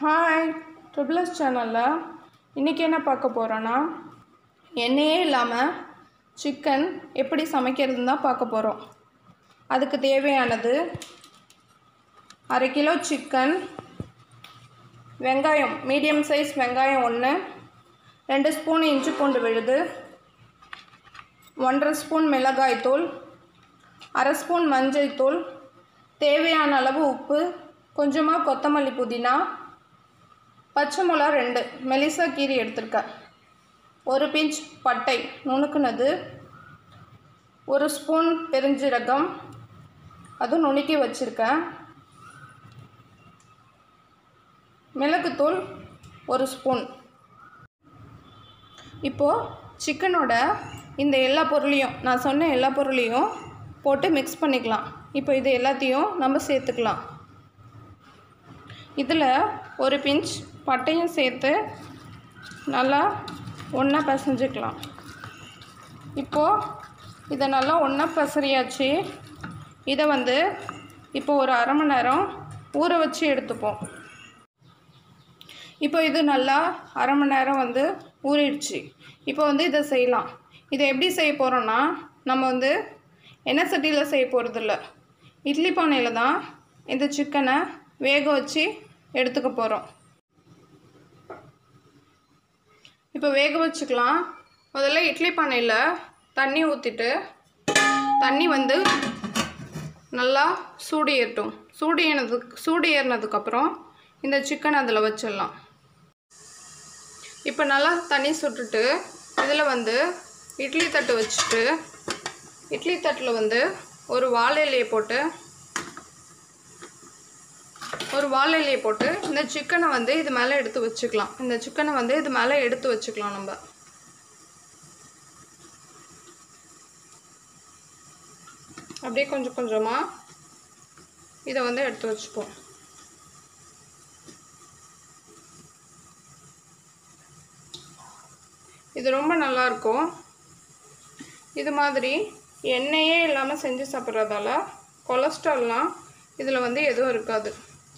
hi ட்ரிபிளஸ் சேனலில் இன்றைக்கி என்ன பார்க்க போகிறோன்னா எண்ணெயே இல்லாமல் சிக்கன் எப்படி சமைக்கிறதுன்னு தான் பார்க்க போகிறோம் அதுக்கு தேவையானது அரை கிலோ சிக்கன் வெங்காயம் மீடியம் சைஸ் வெங்காயம் ஒன்று ரெண்டு ஸ்பூன் இஞ்சி பூண்டு விழுது ஒன்றரை ஸ்பூன் மிளகாய் தூள் அரை ஸ்பூன் மஞ்சள் தூள் தேவையான அளவு உப்பு கொஞ்சமாக கொத்தமல்லி புதினா பச்சை மிளகா ரெண்டு மெலிசா கீரி எடுத்திருக்கேன் ஒரு பிஞ்ச் பட்டை நுணுக்குனது ஒரு ஸ்பூன் பெருஞ்சீரகம் அதுவும் நுணுக்கி வச்சுருக்கேன் மிளகுத்தூள் ஒரு ஸ்பூன் இப்போது சிக்கனோட இந்த எல்லா பொருளையும் நான் சொன்ன எல்லா பொருளையும் போட்டு மிக்ஸ் பண்ணிக்கலாம் இப்போ இது எல்லாத்தையும் நம்ம சேர்த்துக்கலாம் இதில் ஒரு பிஞ்ச் பட்டையும் சேர்த்து நல்லா ஒன்றா பிசைஞ்சுக்கலாம் இப்போது இதை நல்லா ஒன்றா பசறியாச்சு இதை வந்து இப்போ ஒரு அரை மணி நேரம் ஊற வச்சு எடுத்துப்போம் இப்போ இது நல்லா அரை மணி நேரம் வந்து ஊறிடுச்சு இப்போ வந்து இதை செய்யலாம் இதை எப்படி செய்ய போகிறோன்னா நம்ம வந்து எண்ணெய் சட்டியில் செய்ய போகிறதில்ல இட்லி பானையில் தான் இந்த சிக்கனை வேக வச்சு எடுத்துக்க போகிறோம் இப்போ வேக வச்சுக்கலாம் முதல்ல இட்லி பானையில் தண்ணி ஊற்றிட்டு தண்ணி வந்து நல்லா சூடு ஏறட்டும் சூடு ஏறினதுக்கு சூடு ஏறினதுக்கப்புறம் இந்த சிக்கன் அதில் வச்சிடலாம் இப்போ நல்லா தண்ணி சுட்டுட்டு இதில் வந்து இட்லி தட்டு வச்சுட்டு இட்லி தட்டில் வந்து ஒரு வாழை இலையை போட்டு ஒரு வாழை இலையை போட்டு இந்த சிக்கனை வந்து இது மேலே எடுத்து வச்சுக்கலாம் இந்த சிக்கனை வந்து இது மேலே எடுத்து வச்சுக்கலாம் நம்ம அப்படியே கொஞ்சம் கொஞ்சமாக இதை வந்து எடுத்து வச்சுப்போம் இது ரொம்ப நல்லாயிருக்கும் இது மாதிரி எண்ணெயே இல்லாமல் செஞ்சு சாப்பிட்றதால கொலஸ்ட்ரால்லாம் இதில் வந்து எதுவும் இருக்காது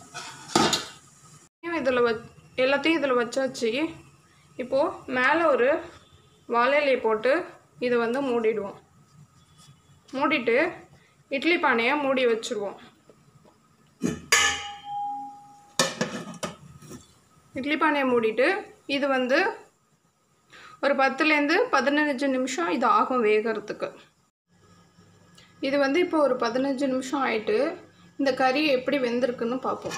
இதில் வச் எல்லாத்தையும் இதில் வச்சாச்சு இப்போது மேலே ஒரு வாழை இலையை போட்டு இதை வந்து மூடிடுவோம் மூடிட்டு இட்லி பானையை மூடி வச்சுருவோம் இட்லி பானையை மூடிட்டு இது வந்து ஒரு பத்துலேருந்து பதினஞ்சு நிமிஷம் இது ஆகும் வேகிறதுக்கு இது வந்து இப்போ ஒரு பதினஞ்சு நிமிஷம் ஆயிட்டு இந்த கறி எப்படி வெந்திருக்குன்னு பார்ப்போம்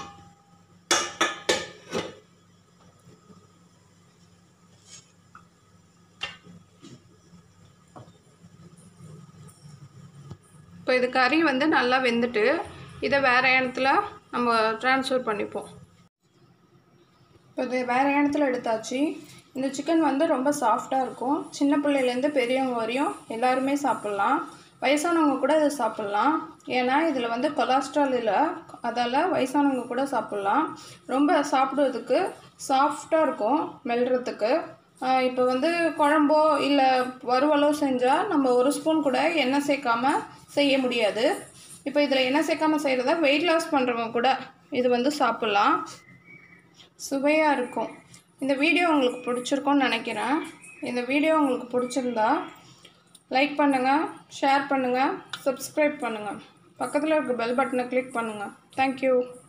இப்போ இது கறி வந்து நல்லா வெந்துட்டு இதை வேறு இடத்துல நம்ம ட்ரான்ஸ்ஃபர் பண்ணிப்போம் இப்போ இது வேறு இடத்துல எடுத்தாச்சு இந்த சிக்கன் வந்து ரொம்ப சாஃப்டாக இருக்கும் சின்ன பிள்ளையிலேருந்து பெரியவங்க வரையும் எல்லாருமே சாப்பிட்லாம் வயசானவங்க கூட இதை சாப்பிட்லாம் ஏன்னா இதில் வந்து கொலஸ்ட்ரால் இல்லை அதால் வயசானவங்க கூட சாப்பிட்லாம் ரொம்ப சாப்பிடுறதுக்கு சாஃப்டாக இருக்கும் மெல்றதுக்கு இப்போ வந்து குழம்போ இல்லை வறுவலோ செஞ்சால் நம்ம ஒரு ஸ்பூன் கூட எண்ணெய் சேர்க்காம செய்ய முடியாது இப்போ இதில் எண்ணெய் சேர்க்காம செய்கிறத வெயிட் லாஸ் பண்ணுறவங்க கூட இது வந்து சாப்பிட்லாம் சுவையாக இருக்கும் இந்த வீடியோ உங்களுக்கு பிடிச்சிருக்கும்னு நினைக்கிறேன் இந்த வீடியோ உங்களுக்கு பிடிச்சிருந்தா லைக் பண்ணுங்கள் ஷேர் பண்ணுங்கள் சப்ஸ்கிரைப் பண்ணுங்கள் பக்கத்தில் இருக்க பெல் பட்டனை கிளிக் பண்ணுங்கள் தேங்க்யூ